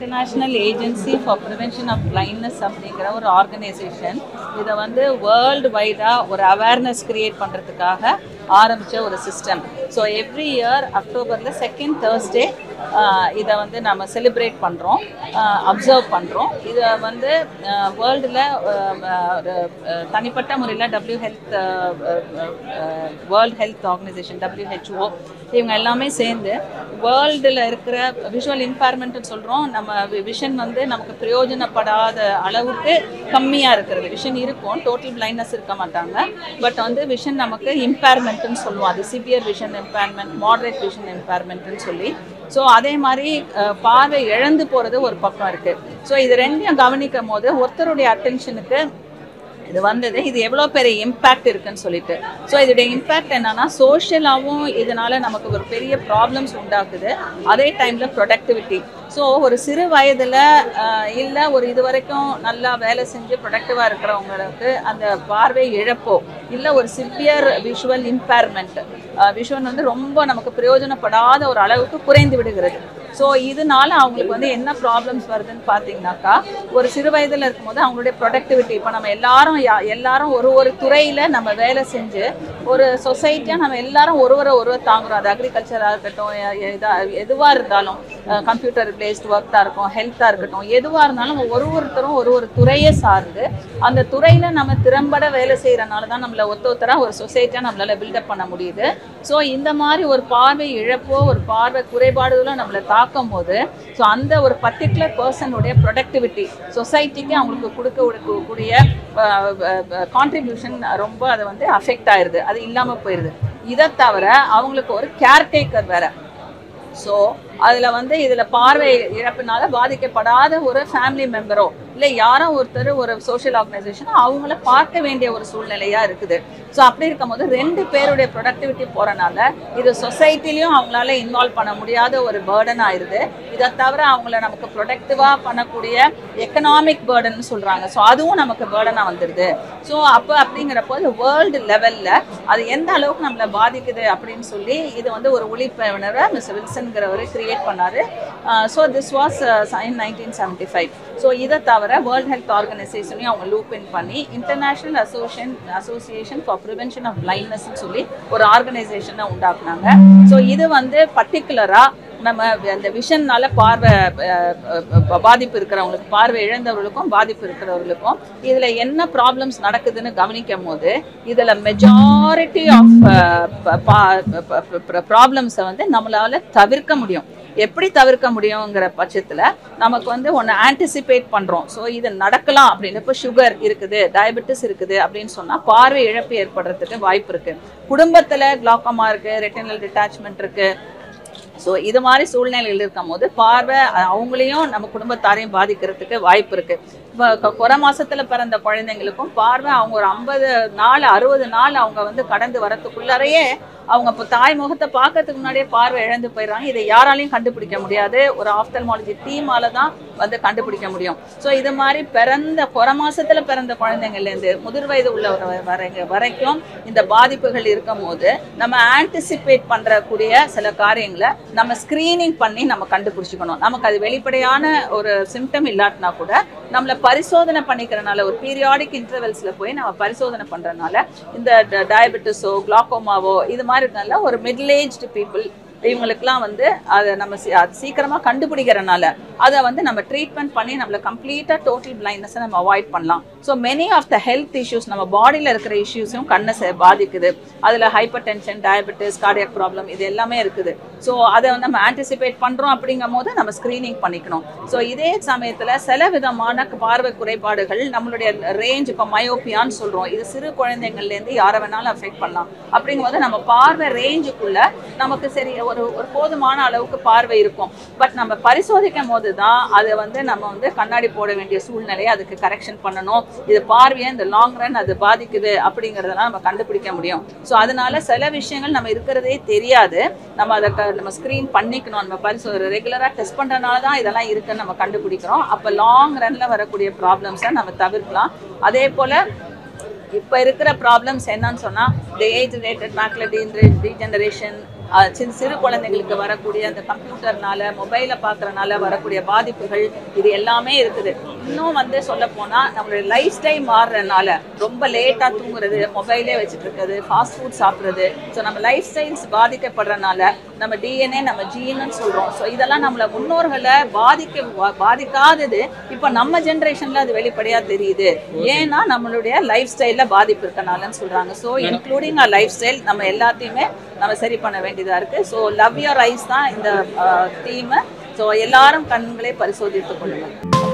international agency for prevention of blindness அப்படிங்கிற ஒரு organisation இதை வந்து வேர்ல்டு வைடாக ஒரு அவேர்னஸ் கிரியேட் பண்ணுறதுக்காக ஆரம்பித்த ஒரு சிஸ்டம் ஸோ எவ்ரி இயர் அக்டோபரில் செகண்ட் தேர்ஸ்டே இதை வந்து நம்ம செலிப்ரேட் பண்ணுறோம் அப்சர்வ் பண்ணுறோம் இதை வந்து வேர்ல்டில் தனிப்பட்ட முறையில் W health world health organisation WHO இவங்க எல்லாமே சேர்ந்து வேர்ல்டில் இருக்கிற விஷுவல் இம்பேர்மெண்ட்னு சொல்கிறோம் நம்ம விஷன் வந்து நமக்கு பிரயோஜனப்படாத அளவுக்கு கம்மியாக இருக்கிறது விஷன் இருக்கும் டோட்டல் பிளைண்ட்னஸ் இருக்க மாட்டாங்க பட் வந்து விஷன் நமக்கு இம்பேர்மெண்ட்னு சொல்லுவோம் அது severe vision impairment moderate vision இம்பேர்மெண்ட்னு சொல்லி ஸோ அதே மாதிரி அஹ், பார்வை இழந்து போகிறது ஒரு பக்கம் இருக்குது ஸோ இது ரெண்டையும் கவனிக்கும் போது ஒருத்தருடைய அட்டென்ஷனுக்கு இது வந்தது இது எவ்வளோ பெரிய இம்பேக்ட் இருக்குன்னு சொல்லிட்டு ஸோ இதோடைய இம்பேக்ட் என்னன்னா சோஷியலாகவும் இதனால நமக்கு ஒரு பெரிய ப்ராப்ளம்ஸ் உண்டாக்குது அதே டைமில் ப்ரொடக்டிவிட்டி ஸோ ஒரு சிறு வயதில் இல்லை ஒரு இது வரைக்கும் நல்லா வேலை செஞ்சு ப்ரொடக்டிவாக இருக்கிறவங்களுக்கு அந்த பார்வை இழப்போ இல்லை ஒரு சிவியர் விஷுவல் இம்பேர்மெண்ட் விஷுவல் வந்து ரொம்ப நமக்கு பிரயோஜனப்படாத ஒரு அளவுக்கு குறைந்து விடுகிறது ஸோ இதனால அவங்களுக்கு வந்து என்ன ப்ராப்ளம்ஸ் வருதுன்னு பார்த்தீங்கன்னாக்கா ஒரு சிறு வயதில் இருக்கும்போது அவங்களுடைய ப்ரொடக்டிவிட்டி இப்போ நம்ம எல்லாரும் யா- எல்லாரும் ஒரு ஒரு துறையில் நம்ம வேலை செஞ்சு ஒரு சொசைட்டியாக நம்ம எல்லாரும் ஒருவரை ஒருவர் தாங்குறோம் அது அக்ரிகல்ச்சராக இருக்கட்டும் எ- எதா எதுவாக இருந்தாலும் கம்ப்யூட்டர் பேஸ்ட் ஒர்க்காக இருக்கும் ஹெல்த்தாக இருக்கட்டும் எதுவாக இருந்தாலும் ஒரு ஒருத்தரும் ஒரு ஒரு துறையை சார்ந்து அந்த துறையில் நம்ம திறம்பட வேலை செய்கிறனால தான் நம்மளை ஒத்த ஒத்தராக ஒரு சொசைட்டியாக நம்மளால் பில்டப் பண்ண முடியுது ஸோ இந்த மாதிரி ஒரு பார்வை இழப்போ ஒரு பார்வை குறைபாடுகளோ நம்மளை தாக்கும் போது ஸோ அந்த ஒரு பர்டிகுலர் பர்சனுடைய ப்ரொடக்டிவிட்டி சொசைட்டிக்கு அவங்களுக்கு கொடுக்க கொடுக்கக்கூடிய கான்ட்ரிபியூஷன் ரொம்ப அது வந்து அஃபெக்ட் ஆயிருது அது இல்லாமல் போயிடுது இதை தவிர அவங்களுக்கு ஒரு கேர்டேக்கர் வேற ஸோ அதில் வந்து இதில் பார்வை இழப்பினால பாதிக்கப்படாத ஒரு ஃபேமிலி மெம்பரோ இல்லை யாரோ ஒருத்தர் ஒரு சோஷியல் ஆர்கனைசேஷன் அவங்கள பார்க்க வேண்டிய ஒரு சூழ்நிலையாக இருக்குது ஸோ அப்படி இருக்கும்போது ரெண்டு பேருடைய ப்ரொடக்டிவிட்டி போகிறனால இது சொசைட்டிலையும் அவங்களால இன்வால்வ் பண்ண முடியாத ஒரு பேர்டன் ஆயிருது இதை தவிர அவங்கள நமக்கு ப்ரொடக்டிவாக பண்ணக்கூடிய எக்கனாமிக் பேர்டன் சொல்கிறாங்க ஸோ அதுவும் நமக்கு பேர்டனாக வந்துடுது ஸோ அப்போ அப்படிங்கிறப்போ வேர்ல்டு லெவலில் அது எந்த அளவுக்கு நம்மளை பாதிக்குது அப்படின்னு சொல்லி இது வந்து ஒரு ஒளிப்பவனரை மிஸ் வில்சன்கிறவர் கிரியேட் பண்ணார் so this was in nineteen seventy five so இதை தவிர வேர்ல்ட் ஹெல்த் ஆர்கனைசேஷனையும் அவங்க லூப் இன் பண்ணி international association association for prevention of பிளைண்ட்னஸ்னு சொல்லி ஒரு ஆர்கனைசேஷனை உண்டாக்குனாங்க ஸோ இது வந்து பர்டிகுலராக நம்ம அந்த விஷன்னால பார்வை அஹ், அஹ், பாதிப்பு இருக்கிறவங்களுக்கு பார்வை இழந்தவர்களுக்கும் பாதிப்பு இருக்கிறவர்களுக்கும் இதுல என்ன ப்ராப்ளம்ஸ் நடக்குதுன்னு கவனிக்கும் போது இதுல மெஜாரிட்டி ஆஃப் ப்ராப்ளம்ஸை வந்து நம்மளால தவிர்க்க முடியும் எப்படி தவிர்க்க முடியுங்கிற பட்சத்துல நமக்கு வந்து ஒன்று ஆன்டிசிபேட் பண்றோம் ஸோ இது நடக்கலாம் அப்படின்னு இப்போ சுகர் இருக்குது டயபெட்டிஸ் இருக்குது அப்படின்னு சொன்னா பார்வை இழப்பு ஏற்படுறதுக்கு வாய்ப்பு இருக்கு குடும்பத்துல குளாக்கமா இருக்கு ரெட்டினல் டிட்டாச்மெண்ட் இருக்கு ஸோ இது மாதிரி சூழ்நிலைகள் இருக்கும் போது பார்வை அஹ், அவங்களையும் நம்ம குடும்பத்தாரையும் பாதிக்கிறதுக்கு வாய்ப்பு இருக்கு இப்போ கொ- கொரை மாசத்துல பிறந்த குழந்தைங்களுக்கும் பார்வை அவங்க ஒரு ஐம்பது நாள் அறுபது நாள் அவங்க வந்து கடந்து வரத்துக்குள்ளாரையே அவங்க இப்போ தாய் முகத்தை பார்க்கறதுக்கு முன்னாடியே பார்வை இழந்து போயிடுறாங்க இதை யாராலையும் கண்டுபிடிக்க முடியாது ஒரு ஆஃப்தல்மாலஜி டீமால தான் வந்து கண்டுபிடிக்க முடியும் ஸோ இது மாதிரி பிறந்த கொரை மாசத்துல பிறந்த குழந்தைங்கள்லேருந்து முதிர் வயது உள்ளவர் வரைங்க வரைக்கும் இந்த பாதிப்புகள் இருக்கும் போது நம்ம ஆன்டிசிபேட் பண்றக்கூடிய சில காரியங்களை நம்ம ஸ்கிரீனிங் பண்ணி நம்ம கண்டுபிடிச்சிக்கணும் நமக்கு அது வெளிப்படையான ஒரு சிம்டம் இல்லாட்டினா கூட நம்மளை பரிசோதனை பண்ணிக்கிறனால ஒரு பீரியாடிக் இன்டர்வெல்ஸ்ல போய் நம்ம பரிசோதனை பண்றதுனால இந்த டயபெட்டிஸோ குளாக்கோமாவோ இது மாதிரி இருக்கனால ஒரு மிடில் ஏஜ்டு பீப்புள் இவங்களுக்குலாம் வந்து அதை நம்ம சீ- அது சீக்கிரமா கண்டுபிடிக்கிறனால அதை வந்து நம்ம ட்ரீட்மெண்ட் பண்ணி நம்மள கம்ப்ளீட்டாக டோட்டல் பிளைண்ட்னஸை நம்ம அவாய்ட் பண்ணலாம் so many of the health issues நம்ம பாடியில் இருக்கிற இஷ்யூஸும் கண்ணை செ- பாதிக்குது அதில் hypertension diabetes cardiac problem இது எல்லாமே இருக்குது ஸோ அதை வந்து நம்ம ஆன்டிசிபேட் பண்ணுறோம் அப்படிங்கும் போது நம்ம ஸ்க்ரீனிங் பண்ணிக்கணும் ஸோ இதே சமயத்தில் சில விதமான பார்வை குறைபாடுகள் நம்மளுடைய ரேஞ்ச் இப்போ மயோப்பியான்னு சொல்கிறோம் இது சிறு குழந்தைங்கள்லேருந்து யாரை வேணாலும் அஃபெக்ட் பண்ணலாம் அப்படிங்கும்போது நம்ம பார்வை ரேஞ்சுக்குள்ள நமக்கு சரி ஒரு ஒரு போதுமான அளவுக்கு பார்வை இருக்கும் பட் நம்ம பரிசோதிக்கும் போது தான் அதை வந்து நம்ம வந்து கண்ணாடி போட வேண்டிய சூழ்நிலையை அதுக்கு கரெக்ஷன் பண்ணணும் இது பார்வையை இந்த லாங் ரன் அது பாதிக்குது அப்படிங்கிறதெல்லாம் நம்ம கண்டுபிடிக்க முடியும் ஸோ அதனால சில விஷயங்கள் நம்ம இருக்கிறதே தெரியாது நம்ம அதை க- நம்ம ஸ்க்ரீன் பண்ணிக்கணும் நம்ம பரிசோ ரெகுலராக டெஸ்ட் பண்ணுறதுனால தான் இதெல்லாம் இருக்குன்னு நம்ம கண்டுபிடிக்கிறோம் அப்போ லாங் ரன்ல வரக்கூடிய ப்ராப்ளம்ஸை நம்ம தவிர்க்கலாம் அதே போல் இப்போ இருக்கிற ப்ராப்ளம்ஸ் என்னன்னு சொன்னால் இந்த age related macular degeneration ah, சிறு சிறு குழந்தைங்களுக்கு வரக்கூடிய அந்த கம்ப்யூட்டர்னால மொபைலை பார்க்கறனால வரக்கூடிய பாதிப்புகள் இது எல்லாமே இருக்குது இன்னும் வந்து சொல்ல போனா நம்மளுடைய லைஃப் ஸ்டைல் மாறுறதுனால ரொம்ப லேட்டா தூங்குறது மொபைலே வச்சுட்டு இருக்கிறது ஃபாஸ்ட் ஃபுட் சாப்பிட்றது ஸோ நம்ம லைஃப் ஸ்டைல்ஸ் பாதிக்கப்படுறதுனால நம்ம டிஎன்ஏ நம்ம ஜீன்னு சொல்றோம் ஸோ இதெல்லாம் நம்மள முன்னோர்களை பாதிக்க பா- பாதிக்காதது இப்போ நம்ம ஜென்ரேஷன்ல அது வெளிப்படையா தெரியுது ஏன்னா நம்மளுடைய லைஃப் ஸ்டைல்ல பாதிப்பு இருக்கனாலன்னு சொல்றாங்க so including uh lifestyle நம்ம எல்லாத்தையுமே நம்ம சரி பண்ண வேண்டியதா இருக்கு ஸோ லவ் யுவர் ஐஸ் தான் இந்த தீம் ஸோ எல்லாரும் கண்களை பரிசோதித்துக் கொள்ளுங்கள்